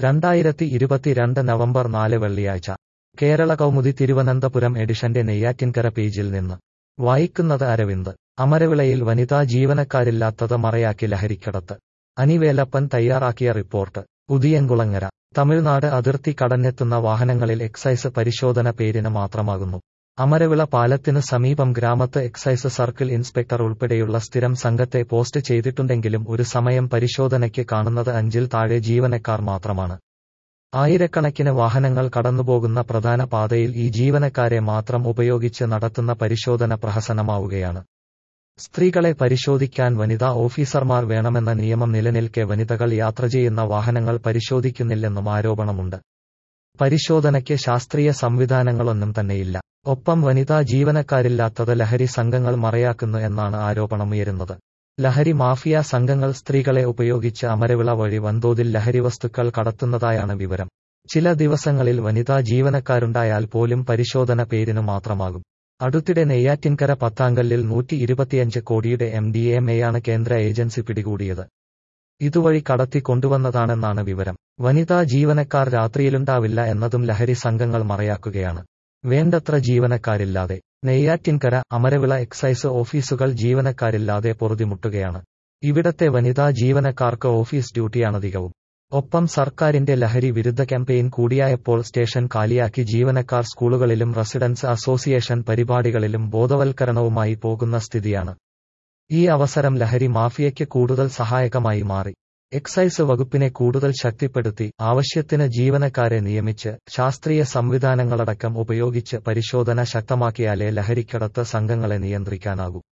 രണ്ടായിരത്തി ഇരുപത്തിരണ്ട് നവംബർ നാല് വെള്ളിയാഴ്ച കേരള കൗമുദി തിരുവനന്തപുരം എഡിഷന്റെ നെയ്യാറ്റിൻകര പേജിൽ നിന്ന് വായിക്കുന്നത് അരവിന്ദ് അമരവിളയിൽ വനിതാ ജീവനക്കാരില്ലാത്തത് മറയാക്കി ലഹരിക്കടത്ത് അനിവേലപ്പൻ തയ്യാറാക്കിയ റിപ്പോർട്ട് ഉദിയൻകുളങ്ങര തമിഴ്നാട് അതിർത്തി കടന്നെത്തുന്ന വാഹനങ്ങളിൽ എക്സൈസ് പരിശോധന പേരിന് മാത്രമാകുന്നു അമരവിള പാലത്തിന് സമീപം ഗ്രാമത്ത് എക്സൈസ് സർക്കിൾ ഇൻസ്പെക്ടർ ഉൾപ്പെടെയുള്ള സ്ഥിരം സംഘത്തെ പോസ്റ്റ് ചെയ്തിട്ടുണ്ടെങ്കിലും ഒരു സമയം പരിശോധനയ്ക്ക് കാണുന്നത് അഞ്ചിൽ താഴെ ജീവനക്കാർ മാത്രമാണ് ആയിരക്കണക്കിന് വാഹനങ്ങൾ കടന്നുപോകുന്ന പ്രധാന പാതയിൽ ഈ ജീവനക്കാരെ മാത്രം ഉപയോഗിച്ച് നടത്തുന്ന പരിശോധന പ്രഹസനമാവുകയാണ് സ്ത്രീകളെ പരിശോധിക്കാൻ വനിതാ ഓഫീസർമാർ വേണമെന്ന നിയമം നിലനിൽക്കെ വനിതകൾ യാത്ര ചെയ്യുന്ന വാഹനങ്ങൾ പരിശോധിക്കുന്നില്ലെന്നും ആരോപണമുണ്ട് പരിശോധനയ്ക്ക് ശാസ്ത്രീയ സംവിധാനങ്ങളൊന്നും തന്നെയില്ല ഒപ്പം വനിതാ ജീവനക്കാരില്ലാത്തത് ലഹരി സംഘങ്ങൾ മറയാക്കുന്നു എന്നാണ് ആരോപണമുയരുന്നത് ലഹരി മാഫിയ സംഘങ്ങൾ സ്ത്രീകളെ ഉപയോഗിച്ച് അമരവിള വഴി വൻതോതിൽ ലഹരി വസ്തുക്കൾ കടത്തുന്നതായാണ് വിവരം ചില ദിവസങ്ങളിൽ വനിതാ ജീവനക്കാരുണ്ടായാൽ പോലും പരിശോധന പേരിനു മാത്രമാകും അടുത്തിടെ നെയ്യാറ്റിൻകര പത്താങ്കല്ലിൽ നൂറ്റി ഇരുപത്തിയഞ്ച് കോടിയുടെ എം ഡി എം എയാണ് കേന്ദ്ര ഏജൻസി പിടികൂടിയത് ഇതുവഴി കടത്തി കൊണ്ടുവന്നതാണെന്നാണ് വിവരം വനിതാ ജീവനക്കാർ രാത്രിയിലുണ്ടാവില്ല എന്നതും ലഹരി സംഘങ്ങൾ മറയാക്കുകയാണ് വേണ്ടത്ര ജീവനക്കാരില്ലാതെ നെയ്യാറ്റിൻകര അമരവിള എക്സൈസ് ഓഫീസുകൾ ജീവനക്കാരില്ലാതെ പൊറുതിമുട്ടുകയാണ് ഇവിടത്തെ വനിതാ ജീവനക്കാർക്ക് ഓഫീസ് ഡ്യൂട്ടിയാണധികവും ഒപ്പം സർക്കാരിന്റെ ലഹരി വിരുദ്ധ ക്യാമ്പയിൻ കൂടിയായപ്പോൾ സ്റ്റേഷൻ കാലിയാക്കി ജീവനക്കാർ സ്കൂളുകളിലും റെസിഡൻസ് അസോസിയേഷൻ പരിപാടികളിലും ബോധവൽക്കരണവുമായി പോകുന്ന സ്ഥിതിയാണ് ഈ അവസരം ലഹരി മാഫിയയ്ക്ക് കൂടുതൽ സഹായകമായി മാറി എക്സൈസ് വകുപ്പിനെ കൂടുതൽ ശക്തിപ്പെടുത്തി ആവശ്യത്തിന് ജീവനക്കാരെ നിയമിച്ച് ശാസ്ത്രീയ സംവിധാനങ്ങളടക്കം ഉപയോഗിച്ച് പരിശോധന ശക്തമാക്കിയാലേ ലഹരിക്കടത്ത് സംഘങ്ങളെ നിയന്ത്രിക്കാനാകൂ